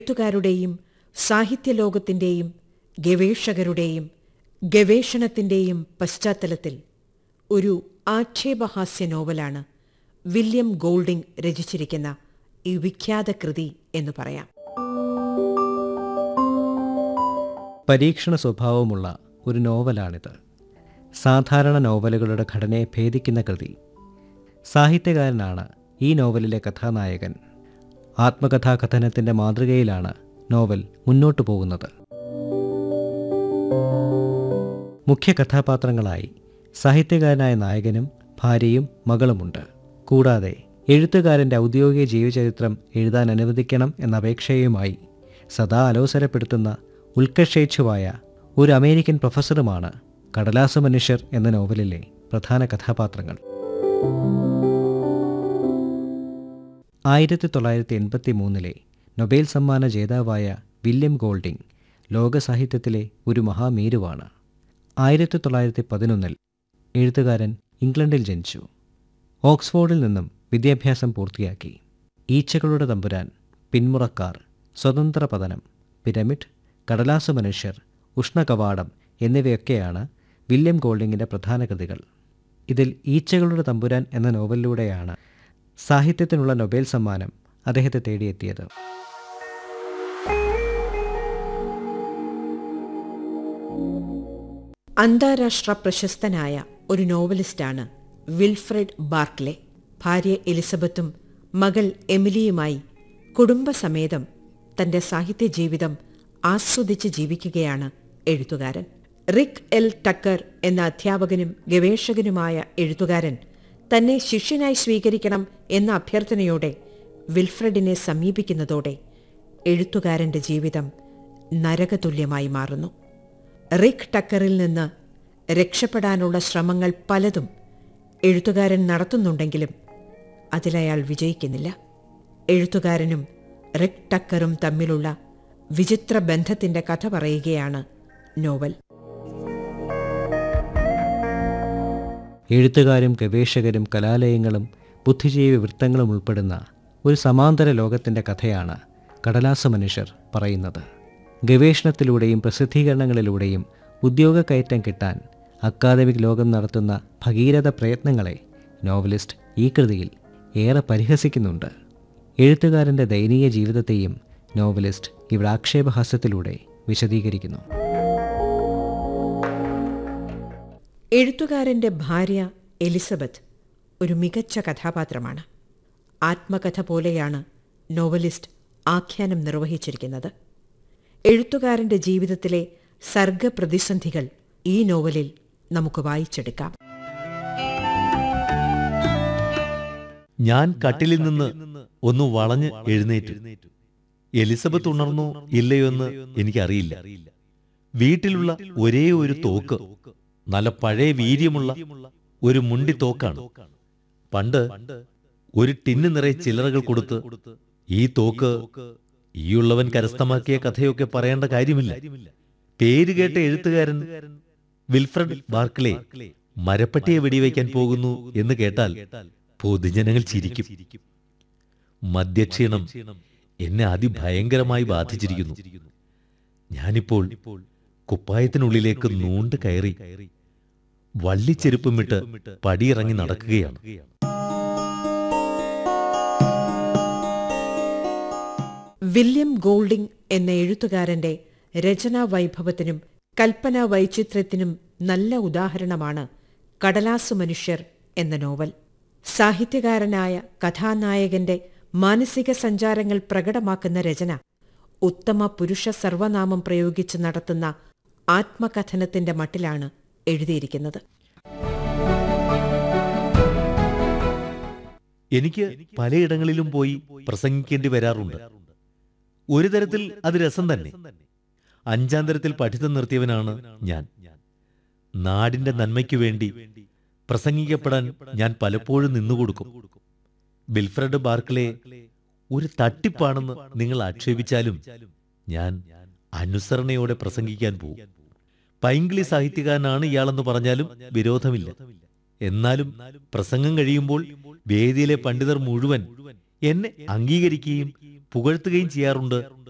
എഴുത്തുകാരുടെയും സാഹിത്യലോകത്തിന്റെയും ഗവേഷകരുടെയും ഗവേഷണത്തിന്റെയും പശ്ചാത്തലത്തിൽ ഒരു ആക്ഷേപഹാസ്യ നോവലാണ് വില്യം ഗോൾഡിംഗ് രചിച്ചിരിക്കുന്ന ഈ വിഖ്യാത കൃതി എന്ന് പറയാം പരീക്ഷണ സ്വഭാവമുള്ള ഒരു നോവലാണിത് സാധാരണ നോവലുകളുടെ ഘടനയെ ഭേദിക്കുന്ന കൃതി സാഹിത്യകാരനാണ് ഈ നോവലിലെ കഥാനായകൻ ആത്മകഥാകഥനത്തിൻ്റെ മാതൃകയിലാണ് നോവൽ മുന്നോട്ടു പോകുന്നത് മുഖ്യ കഥാപാത്രങ്ങളായി സാഹിത്യകാരനായ നായകനും ഭാര്യയും മകളുമുണ്ട് കൂടാതെ എഴുത്തുകാരൻ്റെ ഔദ്യോഗിക ജീവചരിത്രം എഴുതാൻ അനുവദിക്കണം എന്ന അപേക്ഷയുമായി സദാ അലോസരപ്പെടുത്തുന്ന ഉത്കർഷേച്ഛുവായ ഒരു അമേരിക്കൻ പ്രൊഫസറുമാണ് കടലാസ മനുഷ്യർ എന്ന നോവലിലെ പ്രധാന കഥാപാത്രങ്ങൾ ആയിരത്തി തൊള്ളായിരത്തി എൺപത്തി മൂന്നിലെ നൊബേൽ സമ്മാന ജേതാവായ വില്യം ഗോൾഡിംഗ് ലോക സാഹിത്യത്തിലെ ഒരു മഹാമേരുവാണ് ആയിരത്തി തൊള്ളായിരത്തി പതിനൊന്നിൽ എഴുത്തുകാരൻ ഇംഗ്ലണ്ടിൽ ജനിച്ചു ഓക്സ്ഫോർഡിൽ നിന്നും വിദ്യാഭ്യാസം പൂർത്തിയാക്കി ഈച്ചകളുടെ തമ്പുരാൻ പിന്മുറക്കാർ സ്വതന്ത്ര പതനം പിരമിഡ് കടലാസ മനുഷ്യർ ഉഷ്ണകവാടം എന്നിവയൊക്കെയാണ് വില്യം ഗോൾഡിങ്ങിൻ്റെ പ്രധാന കൃതികൾ ഇതിൽ ഈച്ചകളുടെ തമ്പുരാൻ എന്ന നോവലിലൂടെയാണ് സാഹിത്യത്തിനുള്ള നൊബേൽ സമ്മാനം അദ്ദേഹത്തെ തേടിയെത്തിയത് അന്താരാഷ്ട്ര പ്രശസ്തനായ ഒരു നോവലിസ്റ്റാണ് വിൽഫ്രഡ് ബാർക്ലെ ഭാര്യ എലിസബത്തും മകൾ എമിലിയുമായി കുടുംബസമേതം തന്റെ സാഹിത്യ ജീവിതം ആസ്വദിച്ച് ജീവിക്കുകയാണ് എഴുത്തുകാരൻ റിക് എൽ ടക്കർ എന്ന അധ്യാപകനും ഗവേഷകനുമായ എഴുത്തുകാരൻ തന്നെ ശിഷ്യനായി സ്വീകരിക്കണം എന്ന അഭ്യർത്ഥനയോടെ വിൽഫ്രഡിനെ സമീപിക്കുന്നതോടെ എഴുത്തുകാരന്റെ ജീവിതം നരകതുല്യമായി മാറുന്നു റിക് ടക്കറിൽ നിന്ന് രക്ഷപ്പെടാനുള്ള ശ്രമങ്ങൾ പലതും എഴുത്തുകാരൻ നടത്തുന്നുണ്ടെങ്കിലും അതിലയാൾ വിജയിക്കുന്നില്ല എഴുത്തുകാരനും റിക് ടക്കറും തമ്മിലുള്ള വിചിത്ര ബന്ധത്തിന്റെ കഥ പറയുകയാണ് നോവൽ എഴുത്തുകാരും ഗവേഷകരും കലാലയങ്ങളും ബുദ്ധിജീവി വൃത്തങ്ങളും ഉൾപ്പെടുന്ന ഒരു സമാന്തര ലോകത്തിൻ്റെ കഥയാണ് കടലാസ മനുഷ്യർ പറയുന്നത് ഗവേഷണത്തിലൂടെയും പ്രസിദ്ധീകരണങ്ങളിലൂടെയും ഉദ്യോഗക്കയറ്റം കിട്ടാൻ അക്കാദമിക് ലോകം നടത്തുന്ന ഭഗീരഥ പ്രയത്നങ്ങളെ നോവലിസ്റ്റ് ഈ കൃതിയിൽ ഏറെ പരിഹസിക്കുന്നുണ്ട് എഴുത്തുകാരൻ്റെ ദയനീയ ജീവിതത്തെയും നോവലിസ്റ്റ് ഇവിടെ ആക്ഷേപഹാസ്യത്തിലൂടെ വിശദീകരിക്കുന്നു എഴുത്തുകാരന്റെ ഭാര്യ എലിസബത്ത് ഒരു മികച്ച കഥാപാത്രമാണ് ആത്മകഥ പോലെയാണ് നോവലിസ്റ്റ് ആഖ്യാനം നിർവഹിച്ചിരിക്കുന്നത് എഴുത്തുകാരന്റെ ജീവിതത്തിലെ സർഗപ്രതിസന്ധികൾ ഈ നോവലിൽ നമുക്ക് വായിച്ചെടുക്കാം ഞാൻ കട്ടിലിൽ നിന്ന് ഒന്ന് വളഞ്ഞ് എഴുന്നേറ്റു എലിസബത്ത് ഉണർന്നോ ഇല്ലയോ എന്ന് എനിക്കറിയില്ല വീട്ടിലുള്ള ഒരേ ഒരു തോക്ക് നല്ല പഴയ വീര്യമുള്ള ഒരു മുണ്ടി തോക്കാണ് പണ്ട് ഒരു ടിന്ന് നിറയെ ചില്ലറകൾ കൊടുത്ത് ഈ തോക്ക് ഈയുള്ളവൻ കരസ്ഥമാക്കിയ കഥയൊക്കെ പറയേണ്ട കാര്യമില്ല പേര് കേട്ട എഴുത്തുകാരൻ വിൽഫ്രഡ് ബാർക്ലേ മരപ്പട്ടിയെ വെടിവെക്കാൻ പോകുന്നു എന്ന് കേട്ടാൽ പൊതുജനങ്ങൾ ചിരിക്കും മദ്യക്ഷീണം എന്നെ അതിഭയങ്കരമായി ബാധിച്ചിരിക്കുന്നു ഞാനിപ്പോൾ കുപ്പായത്തിനുള്ളിലേക്ക് നൂണ്ട് കയറി വള്ളിച്ചെരുപ്പുമിട്ട് പടിയിറങ്ങി നടക്കുകയാണ് വില്യം ഗോൾഡിംഗ് എന്ന എഴുത്തുകാരന്റെ രചനാ വൈഭവത്തിനും കൽപ്പനാ വൈചിത്ര്യത്തിനും നല്ല ഉദാഹരണമാണ് കടലാസു മനുഷ്യർ എന്ന നോവൽ സാഹിത്യകാരനായ കഥാനായകന്റെ മാനസിക സഞ്ചാരങ്ങൾ പ്രകടമാക്കുന്ന രചന ഉത്തമ പുരുഷ സർവനാമം പ്രയോഗിച്ച് നടത്തുന്ന ആത്മകഥനത്തിന്റെ മട്ടിലാണ് എഴുതിയിരിക്കുന്നത് എനിക്ക് പലയിടങ്ങളിലും പോയി പ്രസംഗിക്കേണ്ടി വരാറുണ്ട് ഒരു തരത്തിൽ അത് രസം തന്നെ അഞ്ചാം തരത്തിൽ പഠിത്തം നിർത്തിയവനാണ് ഞാൻ നാടിന്റെ നന്മയ്ക്കു വേണ്ടി പ്രസംഗിക്കപ്പെടാൻ ഞാൻ പലപ്പോഴും നിന്നുകൊടുക്കും ബിൽഫ്രഡ് ബാർക്ലേ ഒരു തട്ടിപ്പാണെന്ന് നിങ്ങൾ ആക്ഷേപിച്ചാലും ഞാൻ അനുസരണയോടെ പ്രസംഗിക്കാൻ പോകും പൈങ്കിളി സാഹിത്യകാരനാണ് ഇയാളെന്ന് പറഞ്ഞാലും വിരോധമില്ല എന്നാലും പ്രസംഗം കഴിയുമ്പോൾ വേദിയിലെ പണ്ഡിതർ മുഴുവൻ എന്നെ അംഗീകരിക്കുകയും പുകഴ്ത്തുകയും ചെയ്യാറുണ്ട്